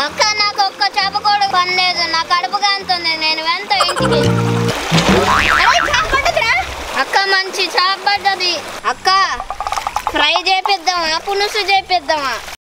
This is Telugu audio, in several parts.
అక్క నాకు ఒక్క చేప కూడా పనిలేదు నా కడుపు కాంతుంది నేను వెంట ఇంటికి అక్క మంచి చేప పడ్డది అక్క ఫ్రై చేపిద్దామా పులుసు చేపిద్దామా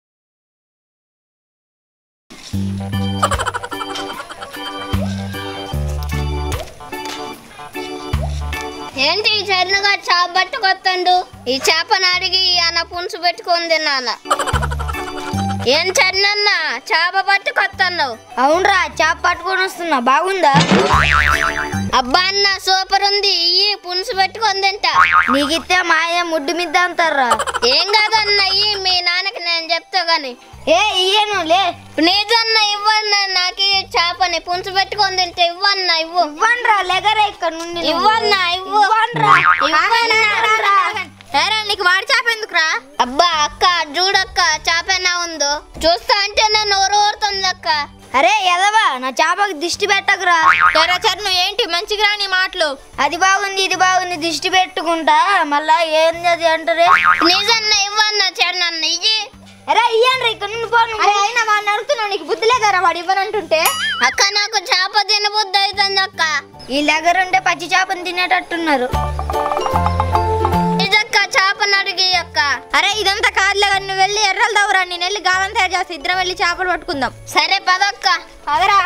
ఏంటి ఈ చరణగా చేప పట్టుకొత్తండు ఈ చేపను అడిగి అన్న పులుసు పెట్టుకొని తినాల ఏం చరణన్న చేప పట్టుకొత్తన్నావు అవునరా చేప పట్టుకొని వస్తున్నా బాగుందా అబ్బా అన్న సూపర్ ఉంది ఇయ్యి పులుసు పెట్టుకొని తింటా నీకిస్తే మాయ ముడ్డు మిద్ద అంటారా ఏం కాదన్న ఇయ్యి మీ నాన్నకి నేను చెప్తా గాని ఏ ఇయ్యను లే నీజన్న ఇవ్వన్న నాకు ఈ చేపని పులుసు పెట్టుకొని తింటే ఇవ్వన్న ఇవ్వు ఇవ్వనరా లెగరా ఇక్కడ నుండి నువ్వు. ఇవ్వన్న ఇవ్వు ఇవ్వనరా. ఏరా నీకు వాడి చేప ఎందుకురా అబ్బా అక్క చూడక్క చేప ఎలా ఉందో చూస్తా అంటే నన్ను నోరు ఊరుతుంది అక్క అరే ఎదవా నా చేపకు దిష్టి పెట్టకురా ఎరా చరణ్ ఏంటి మంచిగా నీ మాటలు అది బాగుంది ఇది బాగుంది దిష్టి పెట్టుకుంటా మళ్ళా ఏం అది అంటారే నిజన్న ఇవ్వన్న చరణ్ ఇయ్యి అరే ఇయ్యండి ఇక్కడ నుండి పో నువ్వు. అయినా వాడిని అడుగుతున్నావు నీకు బుద్ధి లేదారా వాడు ఇవ్వనంటుంటే అక్క నాకు చేప తినబుద్ధి అవుతుంది అక్క ఈ దగ్గర ఉంటే పచ్చి చేపను తినేటట్టున్నారు నిజక్క చేపను అడిగి అక్క అరే ఇదంతా కాదులే కానీ నువ్వు వెళ్ళి ఎర్రలు దవ్వరా నేను వెళ్ళి గాలం తయారు చేస్తా ఇద్దరం వెళ్ళి చేపలు పట్టుకుందాం సరే పదక్క పదరా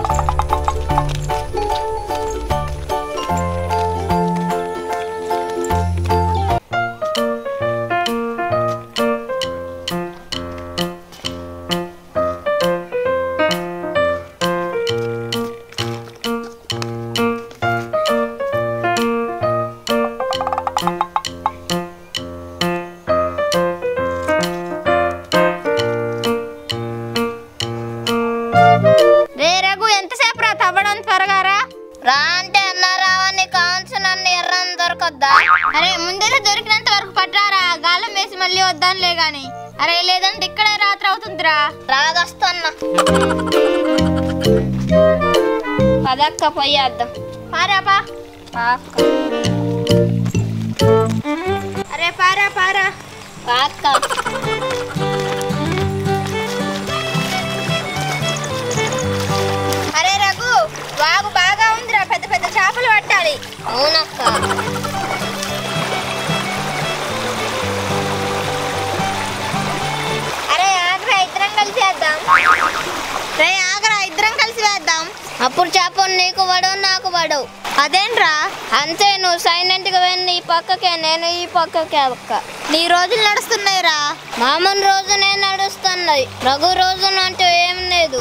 రే రఘు ఎంతసేపు రా తవ్వడం త్వరగా రా రా అంటే అన్న రావని కావాల్సిన ఎర్రని దొరకొద్దా అరే ముందర దొరికినంత వరకు పట్టారా గాలం వేసి మళ్ళీ వద్దాంలే గాని అరే లేదంటే ఇక్కడే రాత్రి అవుతుందిరా రాగొస్తున్నా పదక్క పోయేద్దాం పారాపా పాక్క అరే పారా పారా పాక్క అరే రఘు వాగు బాగా ఉందిరా పెద్ద పెద్ద చేపలు పట్టాలి అవునక్క అరే ఆగరా ఇద్దరం కలిసి వేద్దాం రే ఆగరా ఇద్దరం కలిసి వేద్దాం అప్పుడు చేపలు నీకు పడవు నాకు పడవు అదేంట్రా అంతే నువ్వు సైలెంట్ గా వెళ్ళి ఈ పక్కకే నేను ఈ పక్కకే అక్క నీ రోజులు నడుస్తున్నాయిరా మామూలు రోజునే నడుస్తున్నాయి రఘు రోజున అంటూ ఏం లేదు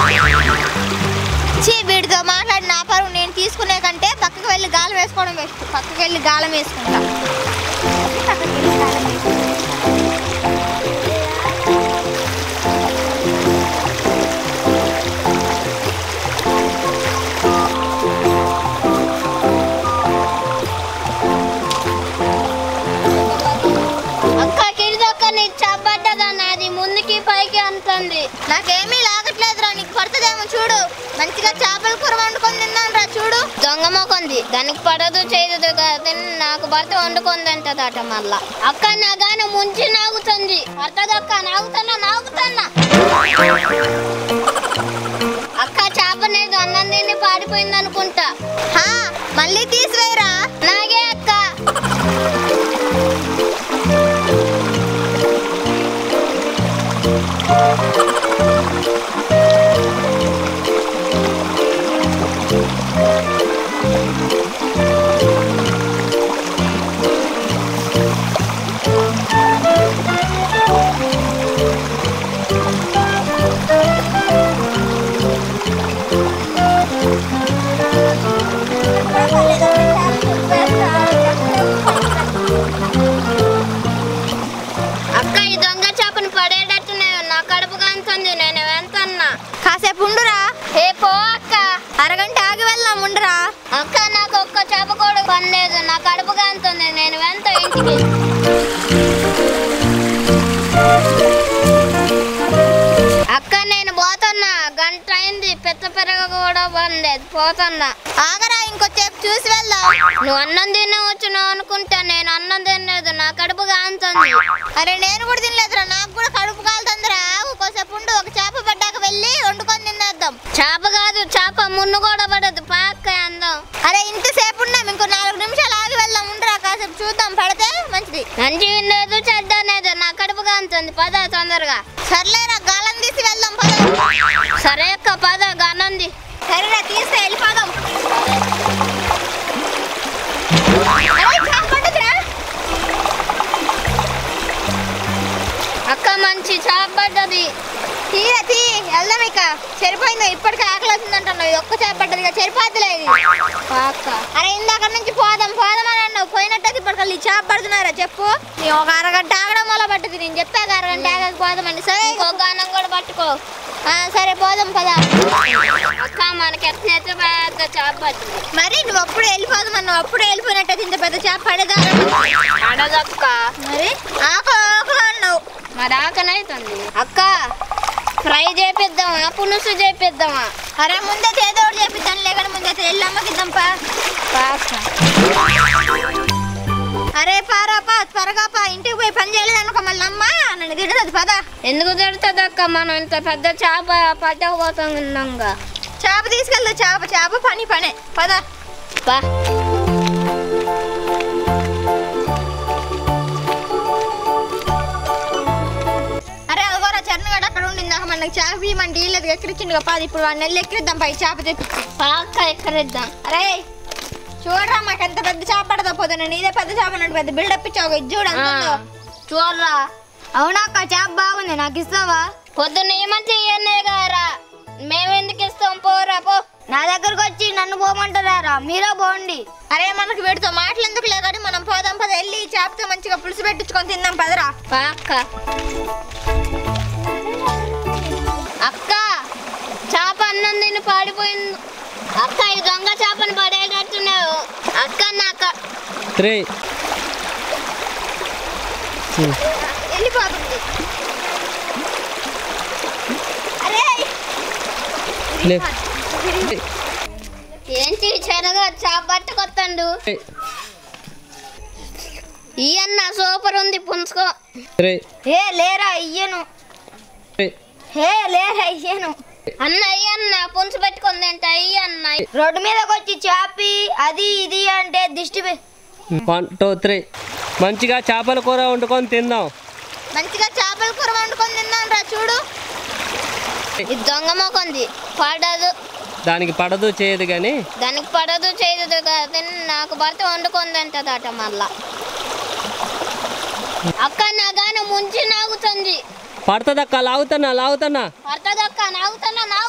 చీ వీడితో మాట్లాడి నా పరువు నేను తీసుకునే కంటే పక్కకు వెళ్ళి గాలం వేసుకోవడం బెస్ట్ పక్కకు వెళ్ళి గాలం వేసుకుంటా అక్క కిడిదక్క నీ చబ్బడ్డదా నాది ముందుకి పైకి అంటుంది నాకేమీ లాగట్లేదురా నీకు పడుతుందేమో చూడు మంచిగా చేపల కూర వండుకొని తిన్నాను రా చూడు దొంగ మొక్కంది దానికి పడదు చేయదు కదా నాకు భర్త వండుకుంది అంటదట మళ్ళా అక్క నా గాని ముంచి నాగుతుంది పడుతుందక్క నాగుతున్నా నాగుతున్నా అక్క చేపనేది అన్నం తిని పాడిపోయింది అనుకుంటా హా మళ్ళీ తీసివేయరా నాగే అక్క అక్క ఈ దొంగ చేపను పడేటట్టు నేను నా కడుపు కాంతుంది నేను వెళ్తున్నా కాసేపు ఉండురా ఏ పో అక్క అరగంట ఆగి వెళ్దాం ఉండురా అక్క నాకు ఒక్క చేప కూడా పనిలేదు నా కడుపు కాంతుంది నేను వెళ్తా ఇంటికి అక్క నేను పోతున్నా గంట అయింది పెద్ద పెరగ కూడా పనిలేదు పోతున్నా ఆగరా ఇంకొచ్చేపు చూసి వెళ్దాం నువ్వు అన్నం తినవచ్చును అనుకుంటా నేను అన్నం తినలేదు నా కడుపు కాంతుంది అరే నేను కూడా తినలేదురా నాకు కూడా కడుపు కాలుతుందిరా ఆగు, కొద్దిసేపు ఉండు ఒక చేప పడ్డాక వెళ్ళి అందం చేప కాదు చేప మున్ను కూడా పడదు పాక అందం అరే ఇంతసేపు ఉన్నాం ఇంకో నాలుగు నిమిషాలు ఆగి వెళ్దాం ఉండరా కాసేపు చూద్దాం పడితే మంచిది మంచి లేదు చెడ్డ లేదు నా కడుపు కాంతుంది పద తొందరగా సర్లేరా గాలం తీసి వెళ్దాం పద సరే అక్క పద గనంది సరేరా తీస్తే వెళ్ళిపోదాం అరే, చేప పడ్డదిరా. అక్క మంచి చేప పడ్డది తీరా తీ వెళ్దాం ఇక సరిపోయింది ఇప్పటికే ఆకలి అవుతుందంటున్నావు ఇది ఒక్క చేప పడ్డది ఇక సరిపోతులే ఇది పాక అరే ఇందాక నుంచి పోదాం పోదాం అని అన్నావు పోయినట్టయితే ఇప్పటికల్లి చేప పడుతున్నారా చెప్పు నీ ఒక అరగంట ఆగడం మొదలు పట్టదు నేను చెప్పాక అరగంట ఆగక పోదామని సరే ఇంకో గానం కూడా పట్టుకో ఆ, సరే పోదాం పదా అక్క మనకి ఎట్నైతే పెద్ద చేప పట్టింది మరి నువ్వు అప్పుడే వెళ్ళిపోదాం అన్నావు అప్పుడే వెళ్ళిపోయినట్టయితే ఇంత పెద్ద చేప పడేదా పడదక్క మరి ఆకలి ఆకలి అన్నావు మరి ఆకనైతుంది అక్క ఫ్రై చేపిద్దామా పులుసు చేపిద్దామా అరే ముందే ఏదో ఒకటి చేపిద్దాం లేకుండా ముందే వెళ్ళి అమ్మకిద్దాం పా పాక అరే పారా పా త్వరగా పా ఇంటికి పోయి పని చేయలేదు అనుకో మళ్ళీ అమ్మ నన్ను తిడుతుంది పదా ఎందుకు తిడుతుంది అక్క మనం ఇంత పెద్ద చేప పట్టకపోతుండగా చేప తీసుకెళ్తా చేప చేప పని పనే పదా బా అరే అదిగోరా చరణగాడు అక్కడ ఉండిందాక మనకి చేప ఇవ్వమంటే ఇల్లేదు ఎక్కిరిచ్చిండు పాది ఇప్పుడు వాడిని వెళ్ళి ఎక్కిరిద్దాం పై చేప తెప్పించి పాక ఎక్కడిద్దాం అరే చూడరా మాకు ఎంత పెద్ద చేప పడదా పోతున్నా నీదే పెద్ద చేప అన్నట్టు పెద్ద బిల్డప్ ఇచ్చావు ఇది చూడు ఎంత ఉందో. చూడరా అవునా అక్క చేప బాగుంది నాకు ఇస్తావా పొద్దున్న ఏమంటే ఇవన్నీ గారా మేమెందుకు ఇస్తాం పోరా పో నా దగ్గరకు వచ్చి నన్ను పోమంటారా మీరే పోండి అరే మనకు వీడితో మాటలు ఎందుకు లేదు కానీ మనం పోదాం పద వెళ్ళి ఈ చేపతో మంచిగా పులుసు పెట్టించుకొని తిందాం పదరా పాక అక్క చేప అన్నం తిని పాడిపోయింది అక్క ఈ దొంగ చేపని పడేటట్టున్నావు అక్క నాక త్రీ వెళ్ళిపోతుంది అరే ఏంటి చెరగా చేప పట్టుకొత్తండు ఈ అన్న సూపర్ ఉంది పుంచుకో త్రీ ఏ లేరా ఇయ్యను ఏ లేరా ఇయ్యను అన్న ఈ అన్న పుంచు పెట్టుకుంది అంటే అయ్యి అన్న రోడ్డు మీదకి వచ్చి చేపి అది ఇది అంటే దిష్టి పె- వన్ టూ త్రీ మంచిగా చేపల కూర వండుకొని తిందాం మంచిగా చేపల కూర వండుకొని తిందాం రా చూడు ఇది దొంగ మొకంది పడదు దానికి పడదు చేయదు కానీ దానికి పడదు చేయదు కదా నాకు భర్త వండుకుందంటదట మళ్ళా అక్క నా గాన ముంచి నాగుతుంది పడుతుంది అక్క లాగుతున్నా లాగుతున్నా పడుతుంది అక్క నాగుతున్నా నా